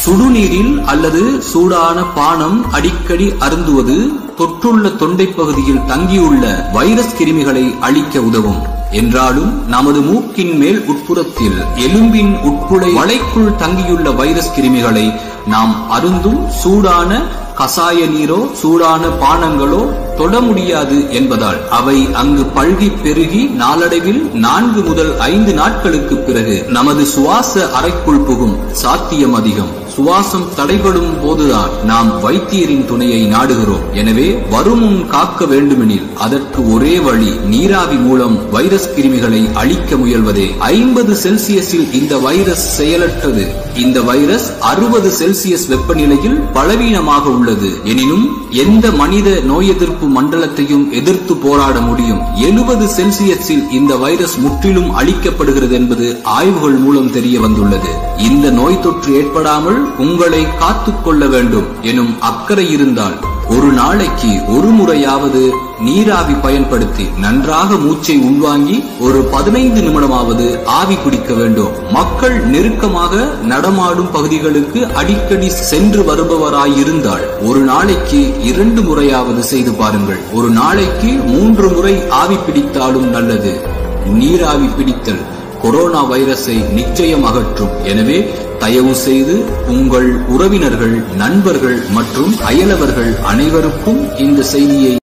சுடுநீரில் அல்லது சூடான பானம் அடிக்கடி அருந்துவது தொற்றுள்ள தொண்டை பகுதியில் தங்கியுள்ள வைரஸ் கிருமிகளை அழிக்க உதவும் என்றாலும் நமது மூக்கின் மேல் உட்புறத்தில் எலும்பின் உட்புடை வளைக்குள் தங்கியுள்ள வைரஸ் கிருமிகளை நாம் அருந்தும் சூடான கசாய நீரோ சூடான பானங்களோ தொட முடியாது என்பதால் அவை அங்கு பல்கி பெருகி நாளடைவில் நான்கு முதல் ஐந்து நாட்களுக்கு பிறகு நமது சுவாச அறைக்குள் புகும் சாத்தியம் அதிகம் சுவாசம் தடைபடும் போதுதான் நாம் வைத்தியரின் துணையை நாடுகிறோம் எனவே வருமுன் காக்க வேண்டுமெனில் அதற்கு ஒரே வழி நீராவி மூலம் வைரஸ் கிருமிகளை அழிக்க முயல்வதே ஐம்பது செல்சியஸில் இந்த வைரஸ் செயலற்றது இந்த வைரஸ் அறுபது செல்சியஸ் வெப்பநிலையில் பலவீனமாக உள்ளது எனினும் எந்த மனித நோய் எதிர்ப்பு மண்டலத்தையும் எதிர்த்து போராட முடியும் எழுபது செல்சியஸில் இந்த வைரஸ் முற்றிலும் அழிக்கப்படுகிறது என்பது ஆய்வுகள் மூலம் தெரிய வந்துள்ளது இந்த நோய் தொற்று ஏற்படாமல் உங்களை காத்துக் கொள்ள வேண்டும் எனும் அக்கறை இருந்தால் ஒரு நாளைக்கு ஒரு முறையாவது நீராவி பயன்படுத்தி நன்றாக மூச்சை உள்வாங்கி ஒரு பதினைந்து நிமிடமாவது ஆவி பிடிக்க வேண்டும் மக்கள் நெருக்கமாக நடமாடும் பகுதிகளுக்கு அடிக்கடி சென்று வருபவராயிருந்தால் ஒரு நாளைக்கு இரண்டு முறையாவது செய்து பாருங்கள் ஒரு நாளைக்கு மூன்று முறை ஆவி பிடித்தாலும் நல்லது நீராவி பிடித்தல் கொரோனா வைரஸை நிச்சயம் அகற்றும் எனவே தயவு செய்து உங்கள் உறவினர்கள் நண்பர்கள் மற்றும் அயலவர்கள் அனைவருக்கும் இந்த செய்தியை